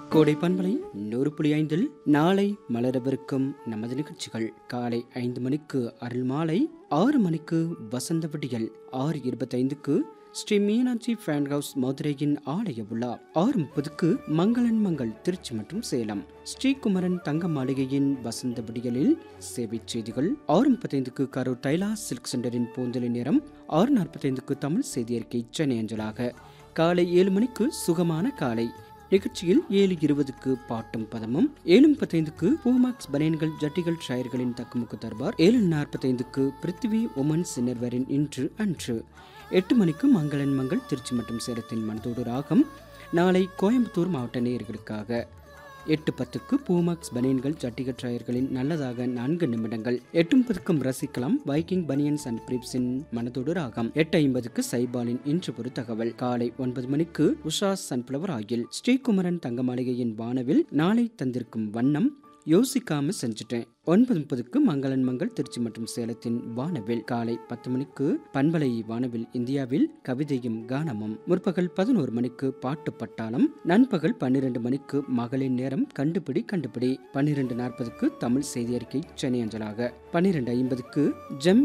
கோடை பண்பலை நூறு புள்ளி ஐந்தில் நாளை மலரவிருக்கும் நமது நிகழ்ச்சிகள் காலை ஐந்து மணிக்கு அருள் மாலை ஆறு மணிக்கு வசந்த விடியல் ஆறு இருபத்தைந்துக்கு ஸ்ரீ மீனாட்சி ஃபேன் ஹவுஸ் மதுரையின் ஆலய விழா ஆறு முப்பதுக்கு மங்களன் மங்கள் திருச்சி மற்றும் சேலம் ஸ்ரீகுமரன் தங்க மாளிகையின் வசந்த விடியலில் சேவை செய்திகள் ஆறு முப்பத்தைந்துக்கு கரூர் டைலா சில்க் சென்டரின் பூந்தொலி நேரம் ஆறு நாற்பத்தைந்துக்கு தமிழ் செய்தி அறிக்கை சென்னை அஞ்சலாக காலை ஏழு மணிக்கு சுகமான காலை நிகழ்ச்சியில் ஏழு இருபதுக்கு பாட்டும் பதமும் ஏழு முப்பத்தைந்துக்கு பூமாக்ஸ் பனியன்கள் ஜட்டிகள் ஷயர்களின் தக்குமுக்கு தர்பார் ஏழு நாற்பத்தைந்துக்கு பிருத்திவி உமன் சின்னர்வரின் இன்று அன்று எட்டு மணிக்கு மங்களன் மங்கள் திருச்சி மற்றும் சேலத்தின் மனதோடு ராகம் நாளை கோயம்புத்தூர் மாவட்ட நேயர்களுக்காக எட்டு பத்துக்கு பூமாக்ஸ் பனியன்கள் ஜட்டிகள் ட்ராயர்களின் நல்லதாக நான்கு நிமிடங்கள் எட்டு முப்பதுக்கும் ரசிக்கலாம் வைக்கிங் பனியன்ஸ் அண்ட் பிரிப்ஸின் மனதோடு ராகம் எட்டு ஐம்பதுக்கு சைபாலின் இன்று ஒரு தகவல் காலை ஒன்பது மணிக்கு உஷா சன்ஃபிளவர் ஆயில் ஸ்ரீகுமரன் தங்க மாளிகையின் வானவில் நாளை தந்திருக்கும் வண்ணம் யோசிக்காம செஞ்சுட்டேன் ஒன்பது முப்பதுக்கு மங்களன் மங்கள் திருச்சி மற்றும் சேலத்தின் வானவில் காலை பத்து மணிக்கு பண்பலை வானவில் இந்தியாவில் கவிதையும் கானமும் முற்பகல் பதினோரு மணிக்கு பாட்டு பட்டாளம் நண்பகல் பன்னிரண்டு மணிக்கு மகளிர் நேரம் கண்டுபிடி கண்டுபிடி பன்னிரண்டு நாற்பதுக்கு தமிழ் செய்தி அறிக்கை சென்னை அஞ்சலாக பன்னிரண்டு ஐம்பதுக்கு ஜெம்